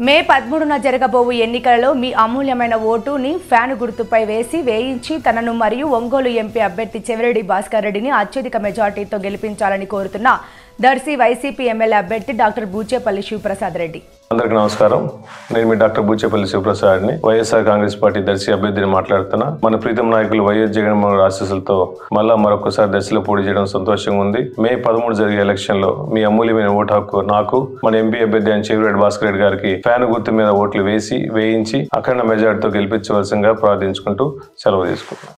మే పదమూడున జరగబోవు ఎన్నికలలో మీ అమూల్యమైన ఓటుని ఫ్యాన్ గుర్తుపై వేసి వేయించి తనను మరియు ఒంగోలు ఎంపీ అభ్యర్థి చెవిరెడ్డి భాస్కర్ రెడ్డిని అత్యధిక మెజార్టీతో గెలిపించాలని కోరుతున్న దర్శి వైసీపీ ఎమ్మెల్యే అభ్యర్థి డాక్టర్ బూచేపల్లి శివప్రసాద్ రెడ్డి అందరికీ నమస్కారం నేను మీ డాక్టర్ బూచేపల్లి శివప్రసాద్ని వైఎస్ఆర్ కాంగ్రెస్ పార్టీ దర్శి అభ్యర్థిని మాట్లాడుతున్నా మన ప్రీతం నాయకులు వైఎస్ జగన్మోహన్ ఆశీస్సులతో మళ్ళా మరొకసారి దర్శిలో పోటీ చేయడం సంతోషంగా ఉంది మే పదమూడు జరిగే ఎలక్షన్ లో మీ అమూల్యమైన ఓటు హక్కు నాకు మన ఎంపీ అభ్యర్థి అయిన చెవిరెడ్డి భాస్కర్ రెడ్డి గారికి ఫ్యాన్ గుర్తు మీద ఓట్లు వేసి వేయించి అఖండ మెజార్టీతో గెలిపించవలసిందిగా ప్రార్థించుకుంటూ సెలవు తీసుకుంటున్నాను